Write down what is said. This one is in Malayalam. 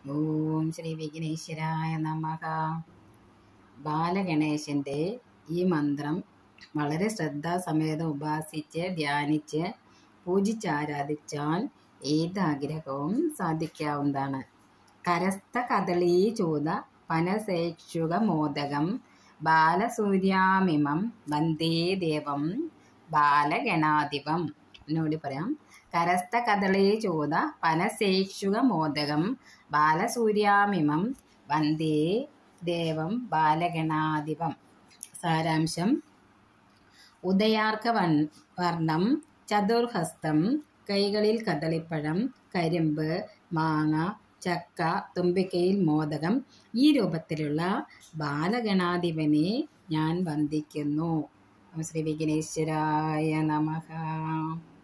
ഓം ശ്രീ വിഘ്നേശ്വരായ നമഃ ബാലഗണേശൻ്റെ ഈ മന്ത്രം വളരെ ശ്രദ്ധാസമേതം ഉപാസിച്ച് ധ്യാനിച്ച് പൂജിച്ചാരാധിച്ചാൽ ഏത് ആഗ്രഹവും സാധിക്കാവുന്നതാണ് കരസ്ഥ കദളീ ചൂത പനസേക്ഷുക മോദകം ബാലസൂര്യാമിമം വന്ദേ ദേവം ബാലഗണാധിപം എന്നോട് പറയാം കരസ്ഥ കദളീ ചൂത പനസേക്ഷുക മോദകം ബാലസൂര്യാമിമം വന്ദേ ദേവം ബാലഗണാധിപം സാരാംശം ഉദയാർക്ക വൺ- വർണ്ണം ചതുർഹസ്തം കൈകളിൽ കദളിപ്പഴം കരിമ്പ് മാങ്ങ ചക്ക തുമ്പിക്കയിൽ മോദകം ഈ രൂപത്തിലുള്ള ബാലഗണാധിപനെ ഞാൻ വന്ദിക്കുന്നു ശ്രീ വിഘ്നേശ്വരായ നമഃ